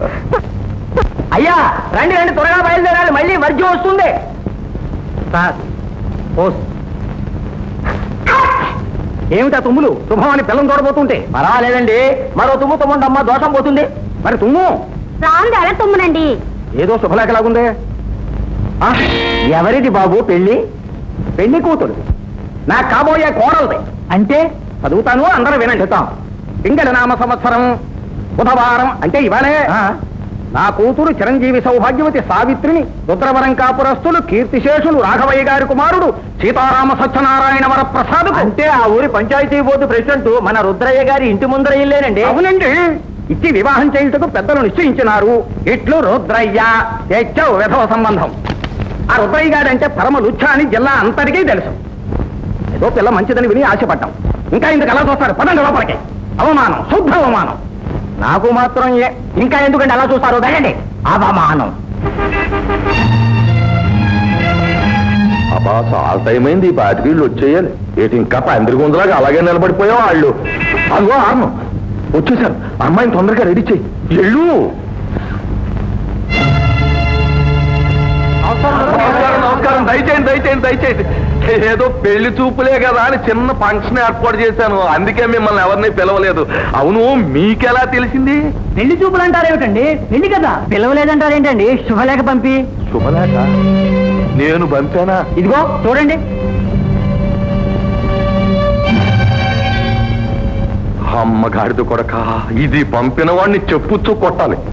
అయ్యా రండి రండి త్వరగా బయలుదేరాలి మళ్ళీ వర్జం వస్తుంది సార్ పోస్ట్ ఏమిటా తుమ్ములు శుభమని పిల్లం తోడబోతుంటే పర్వాలేదండి మరో తుమ్ము తుమ్మండమ్మ దోషం పోతుంది మరి తుమ్ము రాంది ఎలా తుమ్మునండి ఏదో శుభలేఖలాగుందే ఆ, ఎవరిది బాబు పెళ్లి పెళ్లి కూతురు నా కాబోయే కోడలది అంటే చదువుతాను అందరూ వినండి పింగళ నామ సంవత్సరం బుధవారం అంటే ఇవాళే నా కూతురు చిరంజీవి సౌభాగ్యవతి సావిత్రిని రుద్రవరం కాపురస్తులు కీర్తిశేషులు రాఘవయ్య గారి కుమారుడు సీతారామ సత్యనారాయణ వరప్రసాద్ అంటే ఆ ఊరి పంచాయతీ బోర్డు ప్రెసిడెంట్ మన రుద్రయ్య గారి ఇంటి ముందర ఇల్లేనండి అవునండి ఇచ్చి వివాహం చేయుటకు పెద్దలు నిశ్చయించినారు ఇట్లు రుద్రయ్య తెచ్చావు విధవ సంబంధం ఆ రుద్రయ్య గారంటే పరమ లుచ్చ అని జిల్లా అంతటికీ తెలుసు ఏదో పిల్ల మంచిదని విని ఆశపడ్డాం ఇంకా ఇందుకు ఎలా చూస్తారు పదండి లోపలికి అవమానం శుద్ధ అవమానం నాకు మాత్రం ఏ- ఇంకా ఎందుకంటే అలా చూస్తారు వెళ్ళండి అవమానం అబ్బా చాలా టైం అయింది ఈ పాటికి వీళ్ళు వచ్చేయాలి ఏంటి ఇంకా పందిరి గుందలాగా అలాగే నిలబడిపోయావు వాళ్ళు అదిగో ఆర్ను వచ్చేసారు అమ్మాయిని తొందరగా రెడీ చెయ్యి ఎళ్ళు నమస్కారం నమస్కారం దయచేయండి దయచేయండి దయచేయండి ఏదో పెళ్లి చూపులే కదా అని చిన్న ఫంక్షన్ ఏర్పాటు చేశాను అందుకే మిమ్మల్ని ఎవరిని పిలవలేదు అవును మీకెలా తెలిసింది పెళ్లి చూపులు అంటారేమిటండి పెళ్లి కదా పిలవలేదంటారేంటండి శుభలేఖ పంపి శుభలేఖ నేను పంపానా ఇదిగో చూడండి అమ్మ గాడిద కొడక ఇది పంపిన వాడిని చెప్పుచ్చు కొట్టాలి